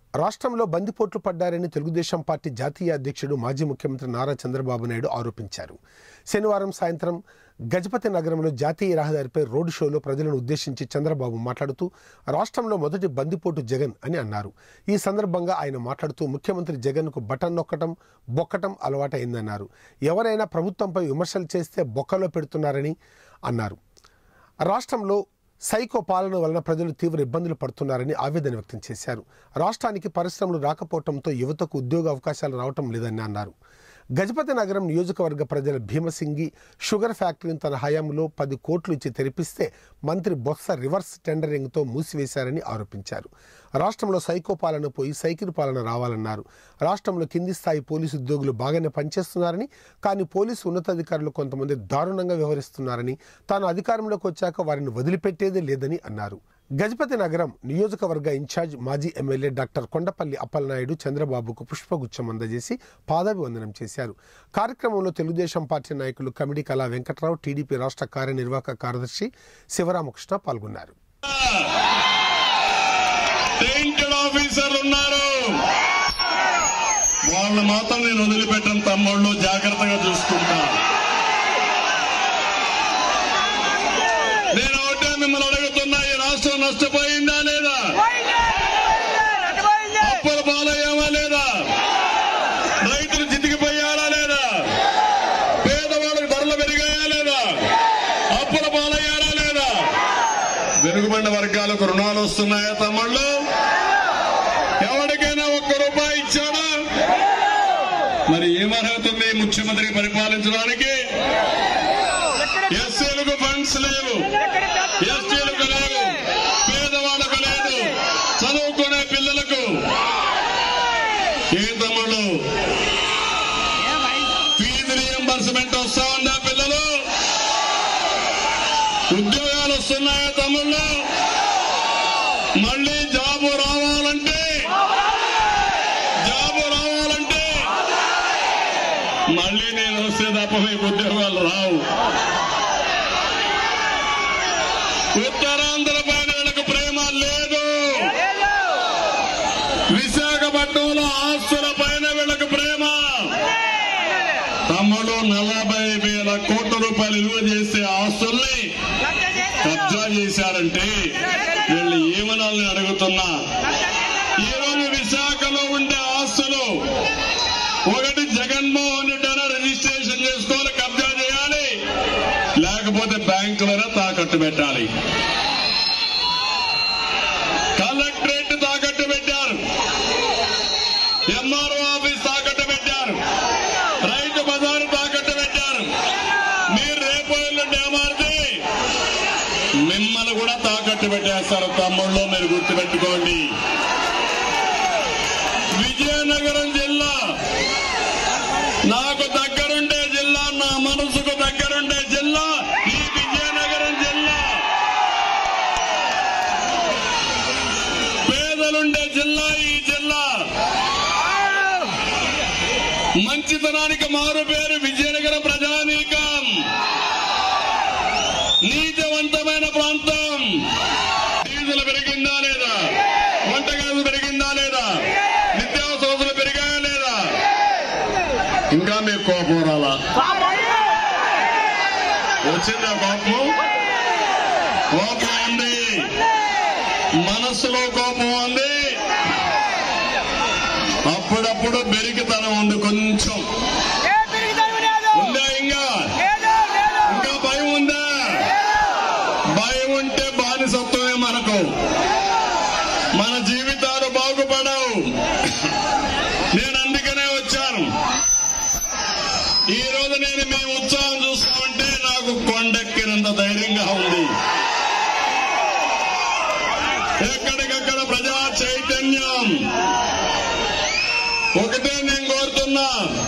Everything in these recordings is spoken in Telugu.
రాష్ట్రంలో బందిపోట్లు పడ్డారని తెలుగుదేశం పార్టీ జాతీయ అధ్యక్షుడు మాజీ ముఖ్యమంత్రి నారా చంద్రబాబు నాయుడు ఆరోపించారు శనివారం సాయంత్రం గజపతి నగరంలో జాతీయ రహదారిపై రోడ్డు షోలో ప్రజలను ఉద్దేశించి చంద్రబాబు మాట్లాడుతూ రాష్ట్రంలో మొదటి బందిపోటు జగన్ అని అన్నారు ఈ సందర్భంగా ఆయన మాట్లాడుతూ ముఖ్యమంత్రి జగన్కు బటన్ నొక్కటం బొక్కటం అలవాటైందన్నారు ఎవరైనా ప్రభుత్వంపై విమర్శలు చేస్తే బొక్కలో పెడుతున్నారని అన్నారు రాష్ట్రంలో సైకో పాలన వలన ప్రజలు తీవ్ర ఇబ్బందులు పడుతున్నారని ఆవేదన వ్యక్తం చేశారు రాష్ట్రానికి పరిశ్రమలు రాకపోవడంతో యువతకు ఉద్యోగ అవకాశాలు రావటం లేదని అన్నారు గజపతి నగరం నియోజకవర్గ ప్రజల భీమసింగి షుగర్ ఫ్యాక్టరీని తన హయాంలో పది కోట్లు ఇచ్చి తెరిపిస్తే మంత్రి బొత్స రివర్స్ టెండరింగ్తో మూసివేశారని ఆరోపించారు రాష్ట్రంలో సైకో పాలన పోయి సైకిల్ పాలన రావాలన్నారు రాష్ట్రంలో కింది స్థాయి పోలీసు ఉద్యోగులు బాగానే పనిచేస్తున్నారని కానీ పోలీసు ఉన్నతాధికారులు కొంతమంది దారుణంగా వ్యవహరిస్తున్నారని తాను అధికారంలోకి వచ్చాక వారిని వదిలిపెట్టేదే లేదని అన్నారు గజపతి నగరం నియోజకవర్గ ఇన్ఛార్జ్ మాజీ ఎమ్మెల్యే డాక్టర్ కొండపల్లి అప్పలనాయుడు చంద్రబాబుకు పుష్పగుచ్చం అందజేసి పాదాభివందనం చేశారు కార్యక్రమంలో తెలుగుదేశం పార్టీ నాయకులు కమిడి కళా వెంకట్రావు టీడీపీ రాష్ట్ర కార్యనిర్వాహక కార్యదర్శి శివరామకృష్ణ పాల్గొన్నారు టెయింటెడ్ ఆఫీసర్లు ఉన్నారు వాళ్ళని మాత్రం నేను వదిలిపెట్టను తమ్ముళ్ళు జాగ్రత్తగా చూసుకుంటా నేను ఒకటే మిమ్మల్ని అడుగుతున్నా ఈ రాష్ట్రం నష్టపోయిందా లేదా అప్పుల పాలయ్యామా లేదా రైతులు చితికిపోయారా లేదా పేదవాళ్ళకి ధరలు పెరిగాయా లేదా అప్పుల పాలయ్యారా లేదా వెనుకబడిన వర్గాలకు రుణాలు వస్తున్నాయా తమ్ముళ్ళు ఎవరికైనా ఒక్క రూపాయి ఇచ్చాడా మరి ఏం అర్హత ఉంది ముఖ్యమంత్రికి పరిపాలించడానికి ఎస్సీలకు ఫండ్స్ లేవు ఎస్టీలకు లేవు పేదవాళ్ళకు లేదు చదువుకునే పిల్లలకు ఏ తమ్ముళ్ళు ఫీజు రియంబర్స్మెంట్ వస్తా ఉందా పిల్లలు ఉద్యోగాలు వస్తున్నాయా తమ్ముళ్ళు మళ్ళీ జాబు రావాలంటే జాబు రావాలంటే మళ్ళీ నేను వస్తే తప్ప మీకు ఉద్యోగాలు రావు ఉత్తరాంధ్ర ప్రజలకు ప్రేమ లేదు విశాఖపట్నంలో ఆస్తుల పైన వీళ్ళకు ప్రేమ తమ్ముడు నలభై వేల కోట్ల రూపాయలు విలువ చేసే ఆస్తుల్ని కబ్జా చేశారంటే వీళ్ళు ఏమనాలని అడుగుతున్నా ఈ రోజు విశాఖలో ఉండే ఆస్తులు ఒకటి జగన్మోహన్ రెడ్డి అయినా రిజిస్ట్రేషన్ చేసుకోవాలి కబ్జా చేయాలి లేకపోతే బ్యాంకులైనా తాకట్టు పెట్టాలి కలెక్టరేట్ తాకట్టు పెట్టారు ఎంఆర్ఓ ఆఫీస్ తాకట్టు పెట్టారు రైతు బజారు తాకట్టు పెట్టారు మీరు రేపు ఎల్లుండి ఏమారితే మిమ్మల్ని కూడా తాకట్టు పెట్టేస్తారు తమ్ముళ్ళు మీరు గుర్తుపెట్టుకోండి విజయనగరం జిల్లా నాకు దగ్గరుండే జిల్లా నా మనసుకు దగ్గరుండే జిల్లా ఈ విజయనగరం జిల్లా పేదలుండే జిల్లా ఈ జిల్లా మంచితనానికి మారు పేరు విజయనగరం ప్రజానీకం నీతివంతమైన ప్రాంతం డీజిల్ పెరిగిందా లేదా వంట గ్యాస్ పెరిగిందా లేదా నిత్యావసరాలు పెరిగాయా లేదా ఇంకా మీకు కోపం రాలా వచ్చిందా కోపం కోపం ఉంది మనస్సులో కోపం ఉంది అప్పుడప్పుడు బెరికితనం ఉంది కొంచెం ఉందా ఇంకా ఇంకా భయం ఉందా భయం ఉంటే బానిసత్వమే మనకు మన జీవితాలు బాగుపడవు నేను అందుకనే వచ్చాను ఈ రోజు నేను మీ ఉత్సాహం చూస్తా ఉంటే నాకు కొండెక్కినంత ధైర్యంగా ఉంది ఎక్కడికక్కడ ప్రజా చైతన్యం ఒకటే నేను కోరుతున్నా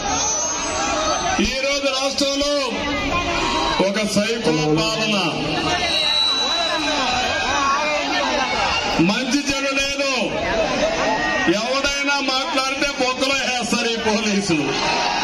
ఈ రోజు రాష్ట్రంలో ఒక సైకో పాలన మంచి చెడు లేదు ఎవడైనా మాట్లాడితే పొక్కలో వేస్తారు ఈ పోలీసులు